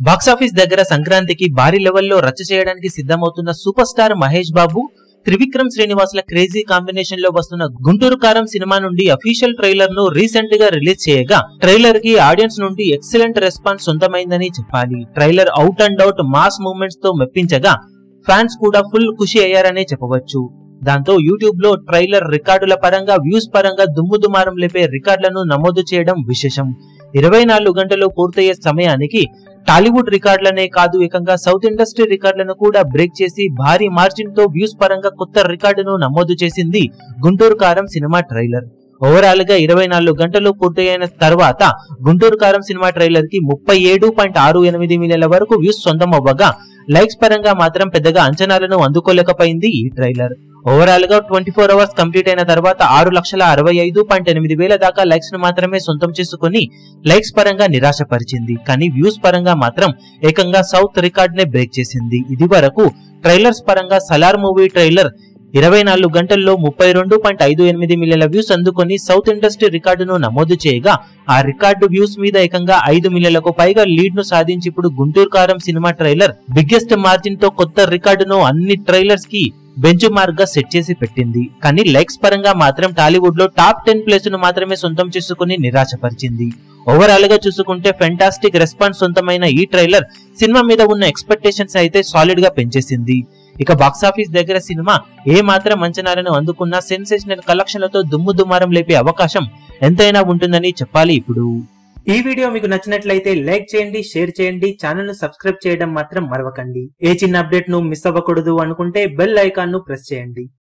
box office దగ్గర సంక్రాంతికి భారీ లెవెల్లో రచ్చ చేయడానికి సిద్ధమవుతున్న సూపర్ స్టార్ మహేష్ బాబు త్రివిక్రమ్ శ్రీనివాసుల క్రేజీ కాంబినేషన్ లో వస్తున్న గుంటూరు కారం సినిమా నుండి అఫీషియల్ ట్రైలర్ ను రీసెంట్ గా రిలీజ్ చేయగా ట్రైలర్ కి ఆడియన్స్ నుండి ఎక్సలెంట్ రెస్పాన్స్ సొంతమైందని చెప్పాలి trailer out and out mass moments తో మెప్పించగా ఫ్యాన్స్ కూడా ఫుల్ ఖుషి అయ్యారనే చెప్పవచ్చు దాంతో యూట్యూబ్ లో ట్రైలర్ రికార్డుల పరంగా వ్యూస్ పరంగా దుమ్ము దుమారం లేపే రికార్డులను నమోదు చేయడం విశేషం ఇరవై నాలుగు గంటలు పూర్తయ్యే సమయానికి టాలీవుడ్ రికార్డులనే కాదు ఏకంగా సౌత్ ఇండస్ట్రీ రికార్డులను కూడా బ్రేక్ చేసి భారీ మార్జిన్ తో వ్యూస్ పరంగా కొత్త రికార్డును నమోదు చేసింది Guntur Kaaram cinema trailer overall గా ఇరవై నాలుగు గంటలు పూర్తయిన తర్వాత గుంటూరు కారం సినిమా ట్రైలర్ కి ముప్పై ఏడు పాయింట్ ఆరు ఎనిమిది మిలియన్ల వరకు వ్యూస్ సొంతం అవ్వగా లైక్స్ పరంగా మాత్రం పెద్దగా అంచనాలను అందుకోలేకపోయింది ఈ ట్రైలర్ ఓవరాల్ గా ట్వంటీ ఫోర్ అవర్స్ కంప్లీట్ అయిన తర్వాత ఆరు లక్షల అరవై ఐదు పాయింట్ ఎనిమిది వేల దాకా లైక్స్ ను మాత్రమే సొంతం చేసుకుని లైక్స్ పరంగా నిరాశపరిచింది కానీ వ్యూస్ పరంగా మాత్రం ఏకంగా సౌత్ రికార్డ్ నే బ్రేక్ చేసింది ఇది వరకు ట్రైలర్స్ పరంగా సలార్ మూవీ ట్రైలర్ ఇరవై నాలుగు గంటల్లో ముప్పై రెండు పాయింట్ ఐదు ఎనిమిది మిలియన్ల వ్యూస్ అందుకొని సౌత్ ఇండస్ట్రీ రికార్డును నమోదు చేయగా ఆ రికార్డు వ్యూస్ మీద ఏకంగా ఐదు మిలియన్లకు పైగా లీడ్ ను సాధించి ఇప్పుడు Guntur Kaaram cinema trailer biggest margin తో కొత్త రికార్డును అన్ని ట్రైలర్స్ కి బెంచ్ మార్క్ గా సెట్ చేసి పెట్టింది కానీ లైక్స్ పరంగా మాత్రం టాలీవుడ్ లో టాప్ టెన్ ప్లేస్ ను మాత్రమే సొంతం చేసుకుని నిరాశపరిచింది ఓవరాల్ గా చూసుకుంటే ఫెంటాస్టిక్ రెస్పాన్స్ సొంతమైన ఈ ట్రైలర్ సినిమా మీద ఉన్న ఎక్స్పెక్టేషన్స్ అయితే సాలిడ్ గా పెంచేసింది ఇక బాక్సాఫీస్ దగ్గర సినిమా ఏ మాత్రం అంచనాలను అందుకున్న సెన్సేషనల్ కలెక్షన్లతో దుమ్ము దుమారం లేపే అవకాశం ఎంతైనా ఉంటుందని చెప్పాలి ఇప్పుడు ఈ వీడియో మీకు నచ్చినట్లయితే లైక్ చేయండి షేర్ చేయండి ఛానల్ ను సబ్స్క్రైబ్ చేయడం మాత్రం మరవకండి ఏ చిన్న అప్డేట్ ను మిస్ అవ్వకూడదు అనుకుంటే బెల్ ఐకాన్ ను ప్రెస్ చేయండి